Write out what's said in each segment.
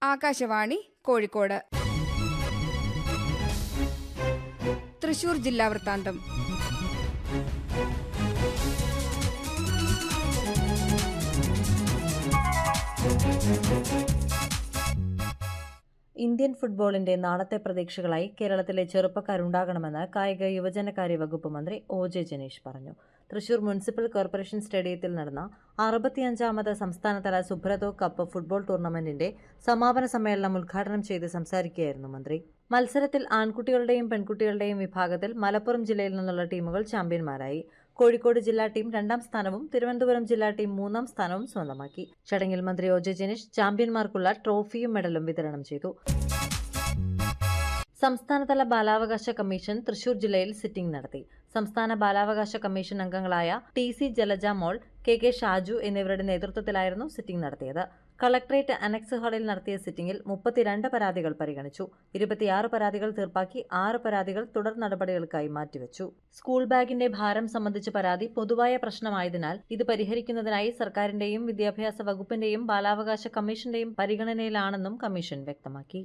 ആകാശവാണി കോഴിക്കോട് തൃശൂർ ജില്ലാ വൃത്താന്തം ഇന്ത്യൻ ഫുട്ബോളിന്റെ നാളത്തെ പ്രതീക്ഷകളായി കേരളത്തിലെ ചെറുപ്പക്കാരുണ്ടാകണമെന്ന് കായിക യുവജനകാര്യ വകുപ്പ് മന്ത്രി ഒ ജെ ജനീഷ് പറഞ്ഞു തൃശൂർ മുനിസിപ്പൽ കോർപ്പറേഷൻ സ്റ്റേഡിയത്തിൽ നടന്ന അറുപത്തിയഞ്ചാമത് സംസ്ഥാനതല സുബ്രതോ കപ്പ് ഫുട്ബോൾ ടൂർണമെന്റിന്റെ സമാപന സമ്മേളനം ഉദ്ഘാടനം ചെയ്ത് സംസാരിക്കുകയായിരുന്നു മന്ത്രി മത്സരത്തിൽ ആൺകുട്ടികളുടെയും പെൺകുട്ടികളുടെയും വിഭാഗത്തിൽ മലപ്പുറം ജില്ലയിൽ നിന്നുള്ള ടീമുകൾ ചാമ്പ്യന്മാരായി കോഴിക്കോട് ജില്ലാ ടീം രണ്ടാം സ്ഥാനവും തിരുവനന്തപുരം ജില്ലാ ടീം മൂന്നാം സ്ഥാനവും സ്വന്തമാക്കി ചടങ്ങിൽ മന്ത്രി ഒ ജെ ജനീഷ് ചാമ്പ്യന്മാർക്കുള്ള ട്രോഫിയും മെഡലും വിതരണം ചെയ്തു സംസ്ഥാനതല ബാലാവകാശ കമ്മീഷൻ തൃശൂർ ജില്ലയിൽ സിറ്റിംഗ് നടത്തി സംസ്ഥാന ബാലാവകാശ കമ്മീഷൻ അംഗങ്ങളായ T C Jalaja Mol K K Shaju എന്നിവരുടെ നേതൃത്വത്തിലായിരുന്നു സിറ്റിംഗ് നടത്തിയത് കളക്ടറേറ്റ് അനക്സ് ഹാളിൽ നടത്തിയ സിറ്റിംഗിൽ മുപ്പത്തിരണ്ട് പരാതികൾ പരിഗണിച്ചു ഇരുപത്തിയാറ് പരാതികൾ തീർപ്പാക്കി ആറ് പരാതികൾ തുടർ നടപടികൾക്കായി മാറ്റിവെച്ചു സ്കൂൾ ബാഗിന്റെ ഭാരം സംബന്ധിച്ച പരാതി പൊതുവായ പ്രശ്നമായതിനാൽ ഇത് പരിഹരിക്കുന്നതിനായി സർക്കാരിന്റെയും വിദ്യാഭ്യാസ വകുപ്പിന്റെയും ബാലാവകാശ കമ്മീഷന്റെയും പരിഗണനയിലാണെന്നും കമ്മീഷൻ വ്യക്തമാക്കി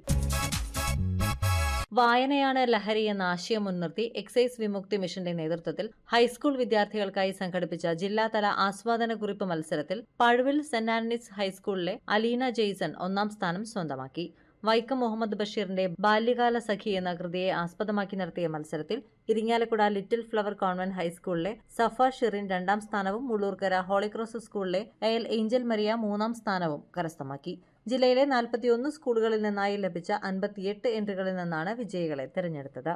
വായനയാണ് ലഹരി എന്ന ആശയം മുൻനിർത്തി എക്സൈസ് വിമുക്തി മിഷന്റെ നേതൃത്വത്തിൽ ഹൈസ്കൂൾ വിദ്യാർത്ഥികൾക്കായി സംഘടിപ്പിച്ച ജില്ലാതല ആസ്വാദന കുറിപ്പ് മത്സരത്തിൽ പഴുവിൽ സെന്റ് ആന്റണീസ് ഹൈസ്കൂളിലെ അലീന ജെയ്സൺ ഒന്നാം സ്ഥാനം സ്വന്തമാക്കി വൈക്കം മുഹമ്മദ് ബഷീറിന്റെ ബാല്യകാല സഖി എന്ന കൃതിയെ ആസ്പദമാക്കി നടത്തിയ മത്സരത്തിൽ ഇരിങ്ങാലക്കുട ലിറ്റിൽ ഫ്ലവർ കോൺവെന്റ് ഹൈസ്കൂളിലെ സഫ ഷിറിൻ രണ്ടാം സ്ഥാനവും മുള്ളൂർക്കര ഹോളിക്രോസ് സ്കൂളിലെ എൽ ഏഞ്ചൽ മരിയ മൂന്നാം സ്ഥാനവും കരസ്ഥമാക്കി ജില്ലയിലെ നാൽപ്പത്തിയൊന്ന് സ്കൂളുകളിൽ നിന്നായി ലഭിച്ച അൻപത്തിയെട്ട് എൻട്രികളിൽ നിന്നാണ് വിജയികളെ തെരഞ്ഞെടുത്തത്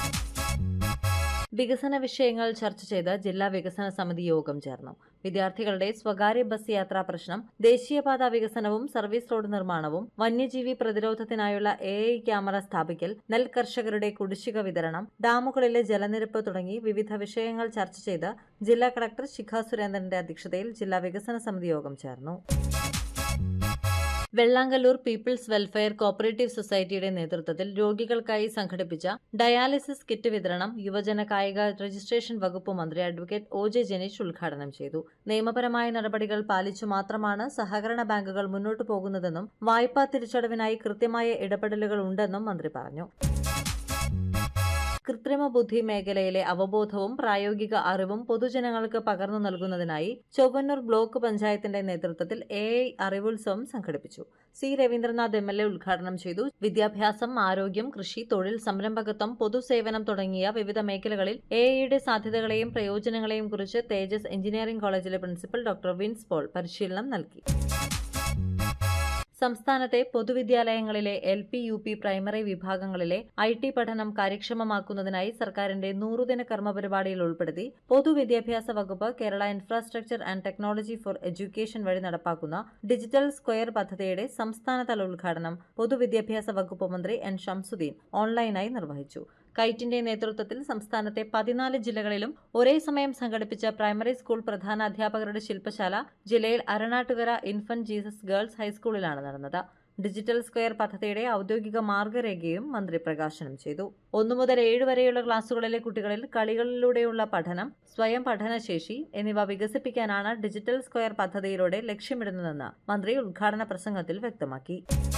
വികസന വിഷയങ്ങൾ ചർച്ച ചെയ്ത് ജില്ലാ വികസന സമിതി യോഗം ചേർന്നു വിദ്യാർത്ഥികളുടെ സ്വകാര്യ ബസ് യാത്രാ പ്രശ്നം ദേശീയപാത വികസനവും സർവീസ് റോഡ് നിർമ്മാണവും വന്യജീവി പ്രതിരോധത്തിനായുള്ള എ ഐ ക്യാമറ സ്ഥാപിക്കൽ നെൽ കർഷകരുടെ കുടിശ്ശിക വിതരണം ഡാമുകളിലെ ജലനിരപ്പ് തുടങ്ങി വിവിധ വിഷയങ്ങൾ ചർച്ച ചെയ്ത് ജില്ലാ കളക്ടർ ശിഖ സുരേന്ദ്രന്റെ അധ്യക്ഷതയിൽ ജില്ലാ വികസന സമിതി യോഗം ചേർന്നു വെള്ളാങ്കല്ലൂർ പീപ്പിൾസ് വെൽഫെയർ കോപ്പറേറ്റീവ് സൊസൈറ്റിയുടെ നേതൃത്വത്തിൽ രോഗികൾക്കായി സംഘടിപ്പിച്ച ഡയാലിസിസ് കിറ്റ് വിതരണം യുവജന കായിക രജിസ്ട്രേഷൻ വകുപ്പ് മന്ത്രി അഡ്വക്കേറ്റ് ഒ ജെ ജനീഷ് ഉദ്ഘാടനം ചെയ്തു നിയമപരമായ നടപടികൾ പാലിച്ചു മാത്രമാണ് സഹകരണ ബാങ്കുകൾ മുന്നോട്ടു പോകുന്നതെന്നും വായ്പാ തിരിച്ചടവിനായി കൃത്യമായ ഇടപെടലുകൾ ഉണ്ടെന്നും മന്ത്രി പറഞ്ഞു കൃത്രിമ ബുദ്ധി മേഖലയിലെ അവബോധവും പ്രായോഗിക അറിവും പൊതുജനങ്ങൾക്ക് പകർന്നു നൽകുന്നതിനായി ചൊവ്വന്നൂർ ബ്ലോക്ക് പഞ്ചായത്തിന്റെ നേതൃത്വത്തിൽ എ ഐ അറിവുത്സവം സംഘടിപ്പിച്ചു C Raveendranath M L A ഉദ്ഘാടനം ചെയ്തു വിദ്യാഭ്യാസം ആരോഗ്യം കൃഷി തൊഴിൽ സംരംഭകത്വം പൊതുസേവനം തുടങ്ങിയ വിവിധ മേഖലകളിൽ എ ഐയുടെ സാധ്യതകളെയും പ്രയോജനങ്ങളെയും കുറിച്ച് Tejas engineering college principal doctor Vince Paul പരിശീലനം നൽകി സംസ്ഥാനത്തെ പൊതുവിദ്യാലയങ്ങളിലെ L P U P primary വിഭാഗങ്ങളിലെ ഐ ടി പഠനം കാര്യക്ഷമമാക്കുന്നതിനായി സർക്കാരിന്റെ നൂറുദിന കർമ്മ പരിപാടിയിൽ ഉൾപ്പെടുത്തി പൊതുവിദ്യാഭ്യാസ വകുപ്പ് Kerala infrastructure and technology for education വഴി നടപ്പാക്കുന്ന ഡിജിറ്റൽ സ്ക്വയർ പദ്ധതിയുടെ സംസ്ഥാനതല ഉദ്ഘാടനം പൊതുവിദ്യാഭ്യാസ വകുപ്പ് മന്ത്രി എൻ ഷംസുദ്ദീൻ ഓൺലൈനായി നിർവഹിച്ചു കൈറ്റിന്റെ നേതൃത്വത്തിൽ സംസ്ഥാനത്തെ പതിനാല് ജില്ലകളിലും ഒരേ സമയം സംഘടിപ്പിച്ച പ്രൈമറി സ്കൂൾ പ്രധാന അധ്യാപകരുടെ ശില്പശാല ജില്ലയിൽ അരണാട്ടുകര ഇൻഫന്റ് ജീസസ് ഗേൾസ് ഹൈസ്കൂളിലാണ് നടന്നത് ഡിജിറ്റൽ സ്ക്വയർ പദ്ധതിയുടെ ഔദ്യോഗിക മാർഗരേഖയും മന്ത്രി പ്രകാശനം ചെയ്തു ഒന്നു മുതൽ ഏഴ് വരെയുള്ള ക്ലാസുകളിലെ കുട്ടികളിൽ കളികളിലൂടെയുള്ള പഠനം സ്വയം പഠനശേഷി എന്നിവ വികസിപ്പിക്കാനാണ് ഡിജിറ്റൽ സ്ക്വയർ പദ്ധതിയിലൂടെ ലക്ഷ്യമിടുന്നതെന്ന് മന്ത്രി ഉദ്ഘാടന പ്രസംഗത്തിൽ വ്യക്തമാക്കി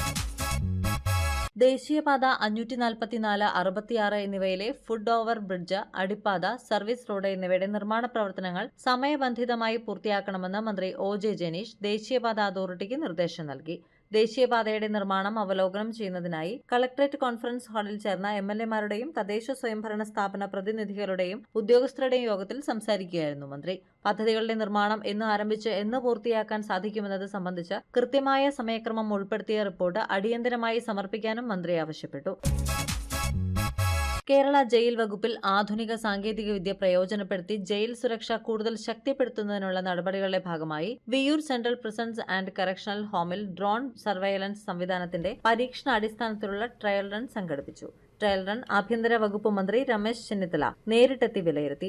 ദേശീയപാത അഞ്ഞൂറ്റി നാൽപ്പത്തിനാല് അറുപത്തിയാറ് എന്നിവയിലെ ഫുഡ് ഓവർ ബ്രിഡ്ജ് അടിപ്പാത സർവീസ് റോഡ് എന്നിവയുടെ നിർമ്മാണ പ്രവർത്തനങ്ങൾ സമയബന്ധിതമായി പൂർത്തിയാക്കണമെന്ന് മന്ത്രി ഒ ജെ ജനീഷ് ദേശീയപാത അതോറിറ്റിക്ക് നിർദ്ദേശം നൽകി ദേശീയപാതയുടെ നിർമ്മാണം അവലോകനം ചെയ്യുന്നതിനായി കളക്ടറേറ്റ് കോൺഫറൻസ് ഹാളിൽ ചേർന്ന എം എൽ എമാരുടെയും തദ്ദേശ സ്വയംഭരണ സ്ഥാപന പ്രതിനിധികളുടെയും ഉദ്യോഗസ്ഥരുടെയും യോഗത്തിൽ സംസാരിക്കുകയായിരുന്നു മന്ത്രി പദ്ധതികളുടെ നിർമ്മാണം എന്ന് ആരംഭിച്ച് എന്ന് പൂർത്തിയാക്കാൻ സാധിക്കുമെന്നത് സംബന്ധിച്ച് കൃത്യമായ സമയക്രമം ഉൾപ്പെടുത്തിയ റിപ്പോർട്ട് അടിയന്തരമായി സമർപ്പിക്കാനും മന്ത്രി ആവശ്യപ്പെട്ടു കേരള ജയിൽ വകുപ്പിൽ ആധുനിക സാങ്കേതിക വിദ്യ പ്രയോജനപ്പെടുത്തി ജയിൽ സുരക്ഷ കൂടുതൽ ശക്തിപ്പെടുത്തുന്നതിനുള്ള നടപടികളുടെ ഭാഗമായി Viyyur central prisons and correctional ഹോമിൽ ഡ്രോൺ സർവൈലൻസ് സംവിധാനത്തിന്റെ പരീക്ഷണ അടിസ്ഥാനത്തിലുള്ള ട്രയൽ റൺ സംഘടിപ്പിച്ചു ട്രയൽ റൺ ആഭ്യന്തര വകുപ്പ് മന്ത്രി രമേശ് ചെന്നിത്തല നേരിട്ടെത്തി വിലയിരുത്തി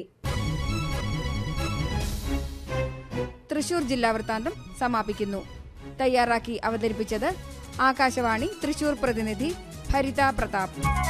തൃശൂർ ജില്ലാ വൃത്താന്തം സമാപിക്കുന്നു തയ്യാറാക്കി അവതരിപ്പിച്ചത് ആകാശവാണി തൃശൂർ പ്രതിനിധി ഭരിത പ്രതാപ്